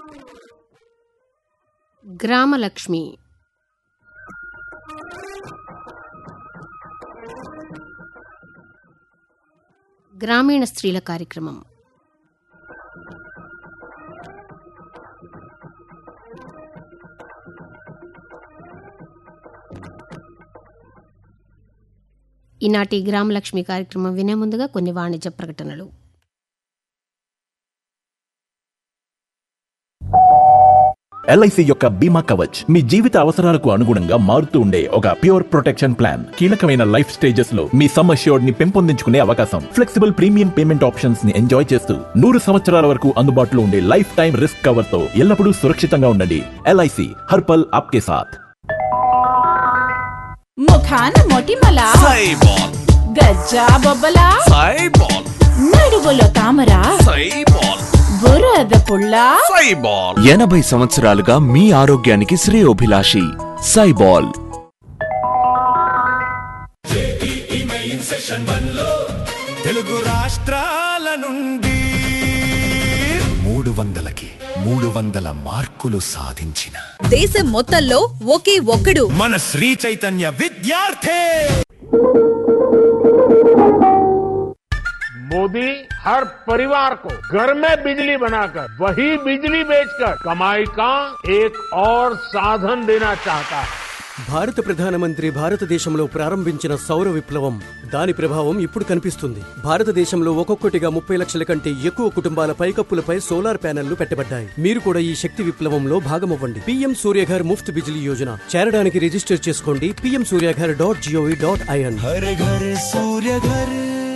గ్రామలక్ష్మి గ్రామీణ స్త్రీల కార్యక్రమం ఈనాటి గ్రామలక్ష్మి కార్యక్రమం వినే ముందుగా కొన్ని వాణిజ్య ప్రకటనలు ఎల్ఐసి యొక్క బీమా కవచ్ మీ జీవిత అవసరాలకు అనుగుణంగా మారుతూ ఉండే ఒక ప్యూర్ ప్రొటెక్షన్ ప్లాన్ కీలకమైన లైఫ్ స్టేజెస్ లో మీ సమ్ అష్యూర్డ్ ని పెంపొందించుకునే అవకాశం ఫ్లెక్సిబుల్ ప్రీమియం పేమెంట్ ఆప్షన్స్ ని ఎంజాయ్ చేస్తూ నూరు సంవత్సరాల వరకు అందుబాటులో ఉండే లైఫ్ టైం రిస్క్ కవర్ తో ఎల్లప్పుడూ సురక్షితంగా ఉండండి ఎల్ఐసి హర్పల్ ఆప్కే సాథ్ ముఖాన మొటిమల సైబాల్ గజ్జా బొబ్బల సైబాల్ నడువులో తామర సైబాల్ బురద పుల్ల సైబాల్ ఎనభై సంవత్సరాలుగా మీ ఆరోగ్యానికి శ్రేయోభిలాషి సైబాల్ తెలుగు రాష్ట్రాల నుండి మూడు వందలకి మూడు వందల మార్కులు సాధించిన దేశం మొత్తంలో ఒకే ఒక్కడు మన శ్రీ చైతన్య విద్యార్థి मोदी हर परिवार को घर में बिजली बनाकर वही बिजली बेचकर कमाई का एक और साधन देना चाहता है భారత ప్రధానమంత్రి భారతదేశంలో ప్రారంభించిన సౌర విప్లవం దాని ప్రభావం ఇప్పుడు కనిపిస్తుంది భారతదేశంలో ఒక్కొక్కటిగా ముప్పై లక్షల కంటే ఎక్కువ కుటుంబాల పైకప్పులపై సోలార్ ప్యానెళ్లు పెట్టబడ్డాయి మీరు కూడా ఈ శక్తి విప్లవంలో భాగమవ్వండి పీఎం సూర్యఘర్ ముఫ్త్ బిజిలీ యోజన చేరడానికి రిజిస్టర్ చేసుకోండి PM Suryaghar dot GOV dot IN హర ఘర సూర్య ఘర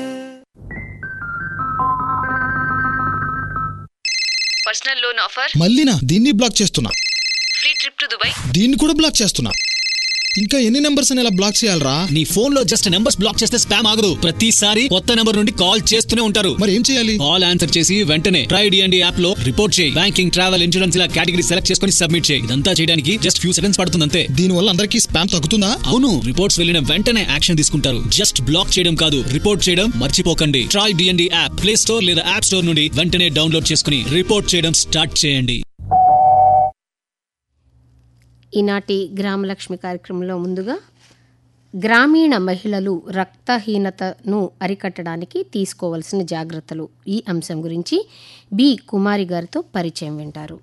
పర్సనల్ లోన్ ఆఫర్ మళ్ళీనా దీన్ని బ్లాక్ చేస్తున్నా ఫ్రీ ట్రిప్ టు దుబాయ్ దీన్ని కూడా బ్లాక్ చేస్తున్నా ఇంకా ఎన్ని నెంబర్స్ అని ఇలా బ్లాక్ చేయాలరా నీ ఫోన్ లో జస్ట్ నెంబర్స్ బ్లాక్ చేస్తే స్పామ్ ఆగదు ప్రతిసారి కొత్త నెంబర్ నుండి కాల్ చేస్తూనే ఉంటారు మరి ఏం చేయాలి కాల్ ఆన్సర్ చేసి వెంటనే ట్రై డిఎండి యాప్ లో రిపోర్ట్ చేయి బ్యాంకింగ్ ట్రావెల్ ఇన్సూరెన్స్ ఇలా కేటగిరీ సెలెక్ట్ చేసుకుని సబ్మిట్ చేయి ఇదంతా చేయడానికి జస్ట్ ఫ్యూ సెకండ్స్ పడుతుంది అంతే దీని వల్ల అందరికీ స్పామ్ తగ్గుతుందా అవును రిపోర్ట్స్ వెళ్ళిన వెంటనే యాక్షన్ తీసుకుంటారు జస్ట్ బ్లాక్ చేయడం కాదు రిపోర్ట్ చేయడం మర్చిపోకండి try DND app play store లేదా యాప్ స్టోర్ నుండి వెంటనే డౌన్లోడ్ చేసుకుని రిపోర్ట్ చేయడం స్టార్ట్ చేయండి ఈనాటి గ్రామలక్ష్మి కార్యక్రమంలో ముందుగా గ్రామీణ మహిళలు రక్తహీనతను అరికట్టడానికి తీసుకోవలసిన జాగ్రత్తలు ఈ అంశం గురించి బి కుమారి గారితో పరిచయం వింటారు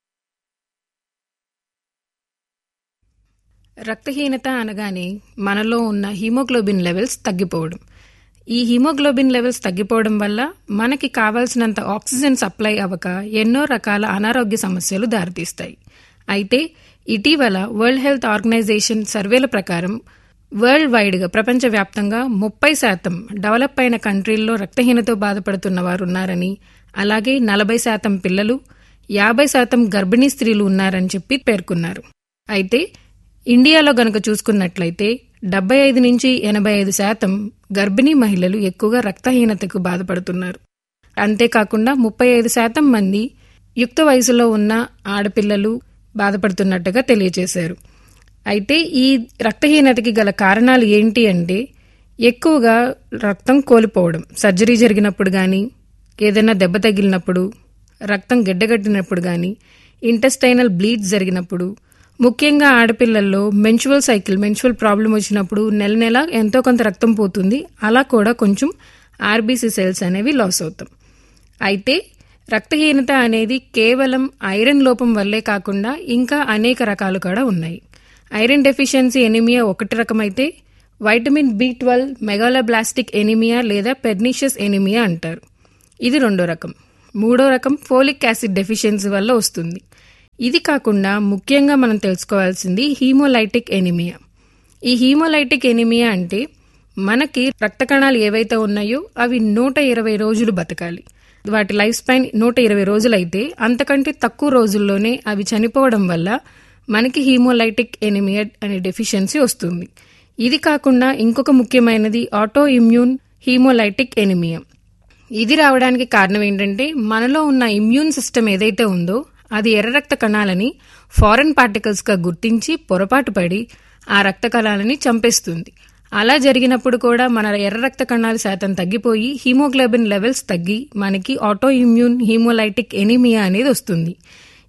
రక్తహీనత అనగానే మనలో ఉన్న హిమోగ్లోబిన్ లెవెల్స్ తగ్గిపోవడం ఈ హిమోగ్లోబిన్ లెవెల్స్ తగ్గిపోవడం వల్ల మనకి కావాల్సినంత ఆక్సిజన్ సప్లై అవ్వక ఎన్నో రకాల అనారోగ్య సమస్యలు దారితీస్తాయి అయితే ఇటీవల వరల్డ్ హెల్త్ ఆర్గనైజేషన్ సర్వేల ప్రకారం వరల్డ్ వైడ్గా ప్రపంచవ్యాప్తంగా ముప్పై శాతం డెవలప్ అయిన కంట్రీల్లో రక్తహీనతో బాధపడుతున్న వారు ఉన్నారని అలాగే నలభై శాతం పిల్లలు యాభై శాతం గర్భిణీ స్త్రీలు ఉన్నారని చెప్పి పేర్కొన్నారు అయితే ఇండియాలో గనక చూసుకున్నట్లయితే డెబ్బై ఐదు నుంచి ఎనభై ఐదు శాతం గర్భిణీ మహిళలు ఎక్కువగా రక్తహీనతకు బాధపడుతున్నారు అంతేకాకుండా ముప్పై ఐదు శాతం మంది యుక్త వయసులో ఉన్న ఆడపిల్లలు బాధపడుతున్నట్టుగా తెలియజేశారు అయితే ఈ రక్తహీనతకి గల కారణాలు ఏంటి అంటే ఎక్కువగా రక్తం కోల్పోవడం సర్జరీ జరిగినప్పుడు కానీ ఏదైనా దెబ్బ తగిలినప్పుడు రక్తం గడ్డగట్టినప్పుడు కానీ ఇంటెస్టైనల్ బ్లీడ్ జరిగినప్పుడు ముఖ్యంగా ఆడపిల్లల్లో మెన్చువల్ సైకిల్ మెన్చువల్ ప్రాబ్లం వచ్చినప్పుడు నెల నెల ఎంతో కొంత రక్తం పోతుంది అలా కూడా కొంచెం ఆర్బీసీ సెల్స్ అనేవి లాస్ అవుతాం అయితే రక్తహీనత అనేది కేవలం ఐరన్ లోపం వల్లే కాకుండా ఇంకా అనేక రకాలు కూడా ఉన్నాయి ఐరన్ డెఫిషియన్సీ ఎనిమియా ఒకటి రకమైతే vitamin B twelve megaloblastic anaemia లేదా పెర్నిషియస్ ఎనిమియా అంటారు ఇది రెండో రకం మూడో రకం ఫోలిక్ యాసిడ్ డెఫిషియన్సీ వల్ల వస్తుంది ఇది కాకుండా ముఖ్యంగా మనం తెలుసుకోవాల్సింది హీమోలైటిక్ ఎనిమియా ఈ హీమోలైటిక్ ఎనిమియా అంటే మనకి రక్త కణాలు ఏవైతే ఉన్నాయో అవి నూట ఇరవై రోజులు బతకాలి వాటి లైఫ్ స్పాన్ నూట ఇరవై రోజులైతే అంతకంటే తక్కువ రోజుల్లోనే అవి చనిపోవడం వల్ల మనకి హీమోలైటిక్ ఎనిమియా అనే డెఫిషియన్సీ వస్తుంది ఇది కాకుండా ఇంకొక ముఖ్యమైనది ఆటో ఇమ్యూన్ హీమోలైటిక్ ఎనిమియా ఇది రావడానికి కారణం ఏంటంటే మనలో ఉన్న ఇమ్యూన్ సిస్టమ్ ఏదైతే ఉందో అది ఎర్ర రక్త కణాలని ఫారెన్ పార్టికల్స్గా గుర్తించి పొరపాటు పడి ఆ రక్త కణాలని చంపేస్తుంది అలా జరిగినప్పుడు కూడా మన ఎర్ర రక్త కణాల శాతం తగ్గిపోయి హీమోగ్లోబిన్ లెవెల్స్ తగ్గి మనకి ఆటో ఇమ్యూన్ హీమోలైటిక్ ఎనీమియా అనేది వస్తుంది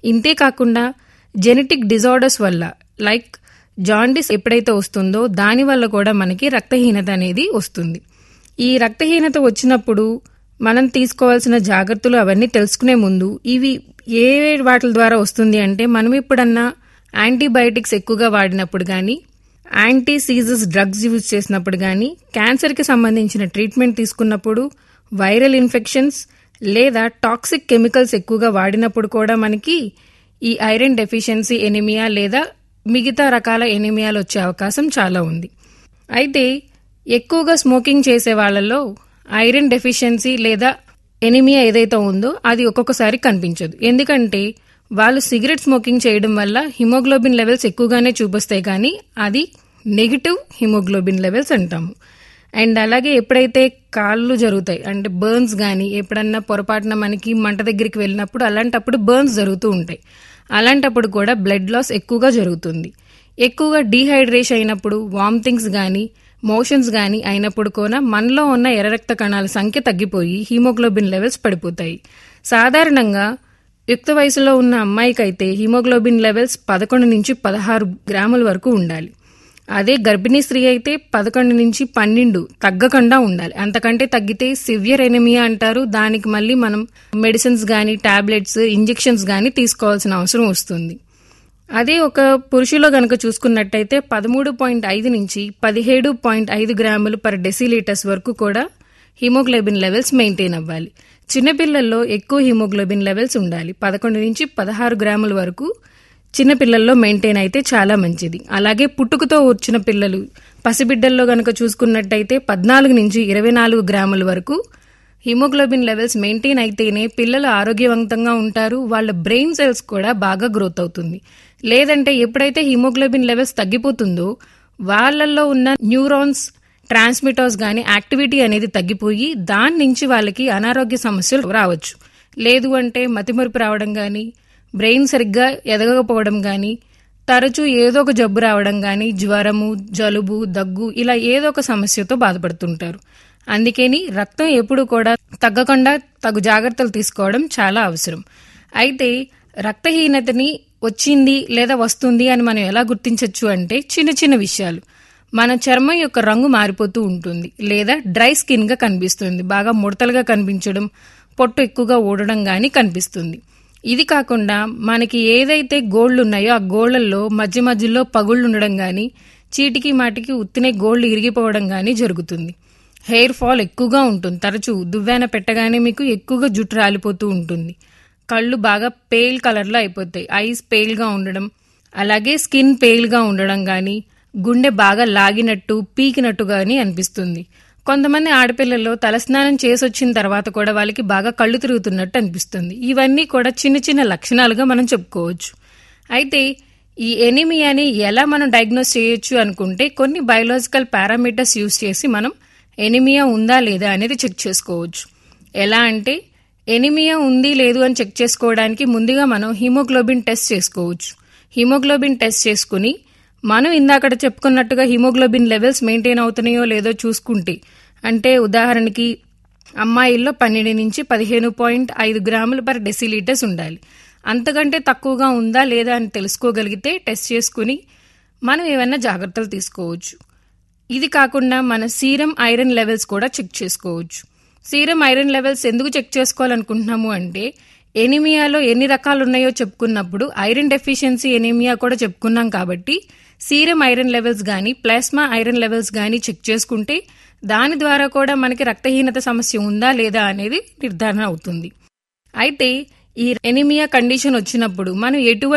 ఇంతే కాకుండా జెనెటిక్ డిజార్డర్స్ వల్ల లైక్ జాండిస్ ఎప్పుడైతే వస్తుందో దాని వల్ల కూడా మనకి రక్తహీనత అనేది వస్తుంది ఈ రక్తహీనత వచ్చినప్పుడు మనం తీసుకోవాల్సిన జాగ్రత్తలు అవన్నీ తెలుసుకునే ముందు ఇవి ఏ వాటి ద్వారా వస్తుంది అంటే మనం ఎప్పుడన్నా యాంటీబయాటిక్స్ ఎక్కువగా వాడినప్పుడు కానీ యాంటీ సీజస్ డ్రగ్స్ యూజ్ చేసినప్పుడు కానీ క్యాన్సర్కి సంబంధించిన ట్రీట్మెంట్ తీసుకున్నప్పుడు వైరల్ ఇన్ఫెక్షన్స్ లేదా టాక్సిక్ కెమికల్స్ ఎక్కువగా వాడినప్పుడు కూడా మనకి ఈ ఐరన్ డెఫిషియన్సీ ఎనిమియా లేదా మిగతా రకాల ఎనిమియాలు వచ్చే అవకాశం చాలా ఉంది అయితే ఎక్కువగా స్మోకింగ్ చేసే వాళ్ళలో ఐరన్ డెఫిషియన్సీ లేదా ఎనిమియా ఏదైతే ఉందో అది ఒక్కొక్కసారి కనిపించదు ఎందుకంటే వాళ్ళు సిగరెట్ స్మోకింగ్ చేయడం వల్ల హిమోగ్లోబిన్ లెవెల్స్ ఎక్కువగానే చూపిస్తాయి కానీ అది నెగిటివ్ హిమోగ్లోబిన్ లెవెల్స్ అంటాము అండ్ అలాగే ఎప్పుడైతే కాళ్ళు జరుగుతాయి అంటే బర్న్స్ కానీ ఎప్పుడన్నా పొరపాటున మనకి మంట దగ్గరికి వెళ్ళినప్పుడు అలాంటప్పుడు బర్న్స్ జరుగుతూ ఉంటాయి అలాంటప్పుడు కూడా బ్లడ్ లాస్ ఎక్కువగా జరుగుతుంది ఎక్కువగా డీహైడ్రేషన్ అయినప్పుడు వామిటింగ్స్ కానీ మోషన్స్ కానీ అయినప్పుడు కూడా మనలో ఉన్న ఎర్ర రక్త కణాల సంఖ్య తగ్గిపోయి హీమోగ్లోబిన్ లెవెల్స్ పడిపోతాయి సాధారణంగా యుక్త వయసులో ఉన్న అమ్మాయికైతే హీమోగ్లోబిన్ లెవెల్స్ పదకొండు నుంచి పదహారు గ్రాముల వరకు ఉండాలి అదే గర్భిణీ స్త్రీ అయితే పదకొండు నుంచి పన్నెండు తగ్గకుండా ఉండాలి అంతకంటే తగ్గితే సివియర్ ఎనిమియా అంటారు దానికి మళ్ళీ మనం మెడిసిన్స్ కానీ టాబ్లెట్స్ ఇంజెక్షన్స్ కానీ తీసుకోవాల్సిన అవసరం వస్తుంది అదే ఒక పురుషులో గనక చూసుకున్నట్టయితే పదమూడు పాయింట్ ఐదు నుంచి పదిహేడు పాయింట్ ఐదు గ్రాములు పర్ డెసిలీటర్స్ వరకు కూడా హిమోగ్లోబిన్ లెవెల్స్ మెయింటైన్ అవ్వాలి చిన్నపిల్లల్లో ఎక్కువ హిమోగ్లోబిన్ లెవెల్స్ ఉండాలి పదకొండు నుంచి పదహారు గ్రాముల వరకు చిన్నపిల్లల్లో మెయింటైన్ అయితే చాలా మంచిది అలాగే పుట్టుకతో వచ్చిన పిల్లలు పసిబిడ్డల్లో గనక చూసుకున్నట్టయితే పద్నాలుగు నుంచి ఇరవై నాలుగు గ్రాముల వరకు హిమోగ్లోబిన్ లెవెల్స్ మెయింటైన్ అయితేనే పిల్లలు ఆరోగ్యవంతంగా ఉంటారు వాళ్ళ బ్రెయిన్ సెల్స్ కూడా బాగా గ్రోత్ అవుతుంది లేదంటే ఎప్పుడైతే హిమోగ్లోబిన్ లెవెల్స్ తగ్గిపోతుందో వాళ్ళల్లో ఉన్న న్యూరాన్స్ ట్రాన్స్మిటర్స్ కానీ యాక్టివిటీ అనేది తగ్గిపోయి దాని నుంచి వాళ్ళకి అనారోగ్య సమస్యలు రావచ్చు లేదు అంటే మతిమరుపు రావడం కానీ బ్రెయిన్ సరిగ్గా ఎదగకపోవడం కానీ తరచూ ఏదో ఒక జబ్బు రావడం కానీ జ్వరము జలుబు దగ్గు ఇలా ఏదో ఒక సమస్యతో బాధపడుతుంటారు అందుకని రక్తం ఎప్పుడు కూడా తగ్గకుండా తగు జాగ్రత్తలు తీసుకోవడం చాలా అవసరం అయితే రక్తహీనతని వచ్చింది లేదా వస్తుంది అని మనం ఎలా గుర్తించవచ్చు అంటే చిన్న చిన్న విషయాలు మన చర్మం యొక్క రంగు మారిపోతూ ఉంటుంది లేదా డ్రై స్కిన్ గా కనిపిస్తుంది బాగా ముడతలుగా కనిపించడం పొట్టు ఎక్కువగా ఊడడం గాని కనిపిస్తుంది ఇది కాకుండా మనకి ఏదైతే గోళ్లు ఉన్నాయో ఆ గోళ్లలో మధ్య మధ్యలో పగుళ్ళు ఉండడం గాని చీటికి మాటికి ఉత్తినే గోళ్లు ఇరిగిపోవడం గాని జరుగుతుంది హెయిర్ ఫాల్ ఎక్కువగా ఉంటుంది తరచూ దువ్వెన పెట్టగానే మీకు ఎక్కువగా జుట్టు రాలిపోతూ ఉంటుంది కళ్ళు బాగా పేల్ కలర్లో అయిపోతాయి ఐస్ పేల్గా ఉండడం అలాగే స్కిన్ పేల్గా ఉండడం కానీ గుండె బాగా లాగినట్టు పీకినట్టు కానీ అనిపిస్తుంది కొంతమంది ఆడపిల్లల్లో తలస్నానం చేసి వచ్చిన తర్వాత కూడా వాళ్ళకి బాగా కళ్ళు తిరుగుతున్నట్టు అనిపిస్తుంది ఇవన్నీ కూడా చిన్న చిన్న లక్షణాలుగా మనం చెప్పుకోవచ్చు అయితే ఈ ఎనిమియాని ఎలా మనం డయాగ్నోస్ చేయొచ్చు అనుకుంటే కొన్ని బయోలాజికల్ పారామీటర్స్ యూస్ చేసి మనం ఎనిమియా ఉందా లేదా అనేది చెక్ చేసుకోవచ్చు ఎలా అంటే ఎనిమియా ఉంది లేదు అని చెక్ చేసుకోవడానికి ముందుగా మనం హిమోగ్లోబిన్ టెస్ట్ చేసుకోవచ్చు హిమోగ్లోబిన్ టెస్ట్ చేసుకుని మనం ఇందాకడ చెప్పుకున్నట్టుగా హిమోగ్లోబిన్ లెవెల్స్ మెయింటైన్ అవుతున్నాయో లేదో చూసుకుంటే అంటే ఉదాహరణకి అమ్మాయిల్లో పన్నెండు నుంచి పదిహేను పాయింట్ ఐదు గ్రాములు పర్ డెసిలీటర్స్ ఉండాలి అంతకంటే తక్కువగా ఉందా లేదా అని తెలుసుకోగలిగితే టెస్ట్ చేసుకుని మనం ఏమైనా జాగ్రత్తలు తీసుకోవచ్చు ఇది కాకుండా మన సీరం ఐరన్ లెవెల్స్ కూడా చెక్ చేసుకోవచ్చు సీరం ఐరన్ లెవెల్స్ ఎందుకు చెక్ చేసుకోవాలనుకుంటున్నాము అంటే ఎనిమియాలో ఎన్ని రకాలు ఉన్నాయో చెప్పుకున్నప్పుడు ఐరన్ డెఫిషియన్సీ ఎనిమియా కూడా చెప్పుకున్నాం కాబట్టి సీరం ఐరన్ లెవెల్స్ కానీ ప్లాస్మా ఐరన్ లెవెల్స్ కానీ చెక్ చేసుకుంటే దాని ద్వారా కూడా మనకి రక్తహీనత సమస్య ఉందా లేదా అనేది నిర్ధారణ అవుతుంది అయితే ఈ ఎనిమియా కండిషన్ వచ్చినప్పుడు మనం ఎటువంటి